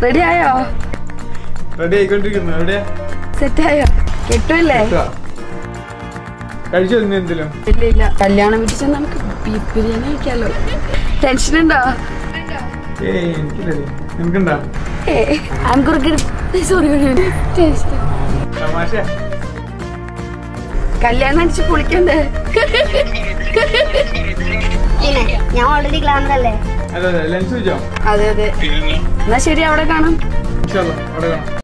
Ready ആയോ ready ആയിക്കൊണ്ടിരിക്കുന്നു എവിടെയാ set ആയോ കിട്ടൂല്ലേ എത്തുവാ. കഴിച്ചോ ഇന്ന് എന്തെങ്കിലും ഇല്ല ഇല്ല കല്യാണം വീട്ടിൽ ചെന്ന് നമുക്ക് ബീഫ് ബിരിയാണി കഴിക്കാലോ ടെൻഷൻ ഉണ്ടോ ഏയ് എനിക്കില്ലേ നിനക്കുണ്ടാ സോറി തമാശ കല്യാണം അടിച്ച് പൊളിക്കണ്ടേ പിന്നെ ഞാൻ ഓൾറെഡി ഗ്ലാമർ അല്ലേ അതെ അതെ ലെൻസ് വെച്ചോ അതെ അതെ എന്നാ ശരി അവിടെ കാണാം ഇൻഷാല്ലാ അവിടെ കാണാം